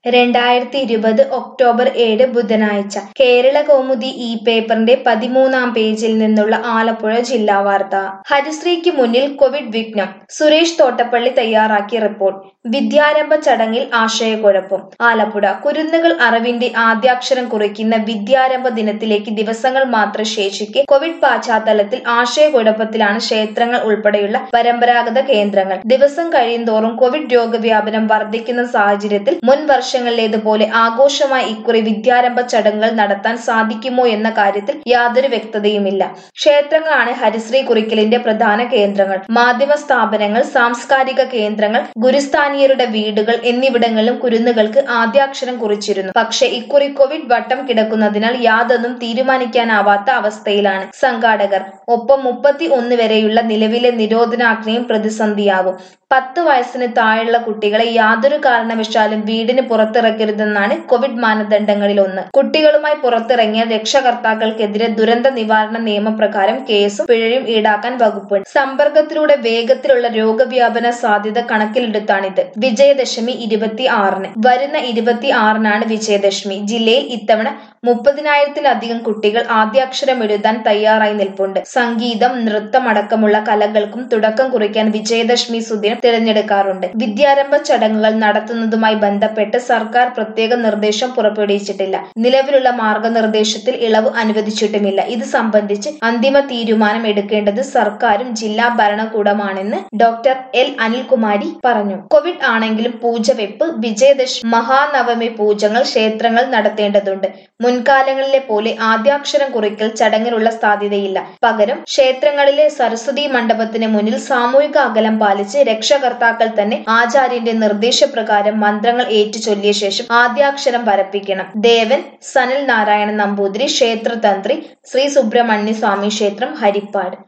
രണ്ടായിരത്തി ഇരുപത് ഒക്ടോബർ ഏഴ് ബുധനാഴ്ച കേരള കൗമുദി ഈ പേപ്പറിന്റെ പതിമൂന്നാം പേജിൽ നിന്നുള്ള ആലപ്പുഴ ജില്ലാ വാർത്ത ഹരിശ്രീക്ക് മുന്നിൽ കോവിഡ് വിഘ്നം സുരേഷ് തോട്ടപ്പള്ളി തയ്യാറാക്കിയ റിപ്പോർട്ട് വിദ്യാരംഭ ചടങ്ങിൽ ആശയക്കുഴപ്പം ആലപ്പുഴ കുരുന്നുകൾ അറിവിന്റെ ആദ്യാക്ഷരം കുറിക്കുന്ന വിദ്യാരംഭ ദിനത്തിലേക്ക് ദിവസങ്ങൾ മാത്രം ശേഷിക്കെ കോവിഡ് പശ്ചാത്തലത്തിൽ ആശയക്കുഴപ്പത്തിലാണ് ക്ഷേത്രങ്ങൾ ഉൾപ്പെടെയുള്ള പരമ്പരാഗത കേന്ദ്രങ്ങൾ ദിവസം കഴിയുന്തോറും കോവിഡ് രോഗവ്യാപനം വർദ്ധിക്കുന്ന സാഹചര്യത്തിൽ മുൻ വർഷങ്ങളിലേതുപോലെ ആഘോഷമായി ഇക്കുറി വിദ്യാരംഭ ചടങ്ങുകൾ നടത്താൻ സാധിക്കുമോ എന്ന കാര്യത്തിൽ യാതൊരു വ്യക്തതയുമില്ല ക്ഷേത്രങ്ങളാണ് ഹരിശ്രീ കുറിക്കലിന്റെ പ്രധാന കേന്ദ്രങ്ങൾ മാധ്യമ സ്ഥാപനങ്ങൾ സാംസ്കാരിക കേന്ദ്രങ്ങൾ ഗുരുസ്ഥാനീയരുടെ വീടുകൾ എന്നിവിടങ്ങളിലും കുരുന്നുകൾക്ക് ആദ്യാക്ഷരം കുറിച്ചിരുന്നു പക്ഷേ ഇക്കുറി കോവിഡ് വട്ടം കിടക്കുന്നതിനാൽ യാതൊന്നും തീരുമാനിക്കാനാവാത്ത അവസ്ഥയിലാണ് സംഘാടകർ ഒപ്പം മുപ്പത്തി ഒന്ന് വരെയുള്ള നിലവിലെ നിരോധനാജ്ഞയും പ്രതിസന്ധിയാകും പത്ത് വയസ്സിന് താഴെയുള്ള കുട്ടികളെ യാതൊരു കാരണവശാലും വീടിന് പുറത്തിറക്കരുതെന്നാണ് കോവിഡ് മാനദണ്ഡങ്ങളിൽ ഒന്ന് കുട്ടികളുമായി പുറത്തിറങ്ങിയ രക്ഷകർത്താക്കൾക്കെതിരെ ദുരന്ത നിവാരണ നിയമപ്രകാരം കേസും പിഴയും ഈടാക്കാൻ വകുപ്പുണ്ട് സമ്പർക്കത്തിലൂടെ വേഗത്തിലുള്ള രോഗവ്യാപന സാധ്യത കണക്കിലെടുത്താണിത് വിജയദശമി ഇരുപത്തി ആറിന് വരുന്ന ഇരുപത്തി ആറിനാണ് വിജയദശമി ജില്ലയിൽ ഇത്തവണ മുപ്പതിനായിരത്തിലധികം കുട്ടികൾ ആദ്യാക്ഷരം എഴുതാൻ തയ്യാറായി നിൽപ്പുണ്ട് സംഗീതം നൃത്തം അടക്കമുള്ള കലകൾക്കും തുടക്കം കുറിക്കാൻ വിജയദശമി സുദിനം തിരഞ്ഞെടുക്കാറുണ്ട് വിദ്യാരംഭ ചടങ്ങുകൾ നടത്തുന്നതുമായി ബന്ധപ്പെട്ട് സർക്കാർ പ്രത്യേക നിർദ്ദേശം പുറപ്പെടുവിച്ചിട്ടില്ല നിലവിലുള്ള മാർഗനിർദ്ദേശത്തിൽ ഇളവ് അനുവദിച്ചിട്ടുമില്ല ഇത് സംബന്ധിച്ച് അന്തിമ തീരുമാനം എടുക്കേണ്ടത് സർക്കാരും ജില്ലാ ഭരണകൂടമാണെന്ന് ഡോക്ടർ എൽ അനിൽകുമാരി പറഞ്ഞു കോവിഡ് ആണെങ്കിലും പൂജവെപ്പ് വിജയദശമി മഹാനവമി പൂജകൾ ക്ഷേത്രങ്ങൾ നടത്തേണ്ടതുണ്ട് മുൻകാലങ്ങളിലെ പോലെ ആദ്യാക്ഷരം കുറിക്കൽ ചടങ്ങിനുള്ള സാധ്യതയില്ല പകരം ക്ഷേത്രങ്ങളിലെ സരസ്വതി മണ്ഡപത്തിന് മുന്നിൽ സാമൂഹിക അകലം പാലിച്ച് രക്ഷകർത്താക്കൾ തന്നെ ആചാര്യന്റെ നിർദ്ദേശപ്രകാരം മന്ത്രങ്ങൾ ഏറ്റുചൊല്ലിയ ശേഷം ആദ്യാക്ഷരം പരപ്പിക്കണം ദേവൻ സനൽ നാരായണ നമ്പൂതിരി ക്ഷേത്രതന്ത്രി ശ്രീ സുബ്രഹ്മണ്യ സ്വാമി ക്ഷേത്രം ഹരിപ്പാട്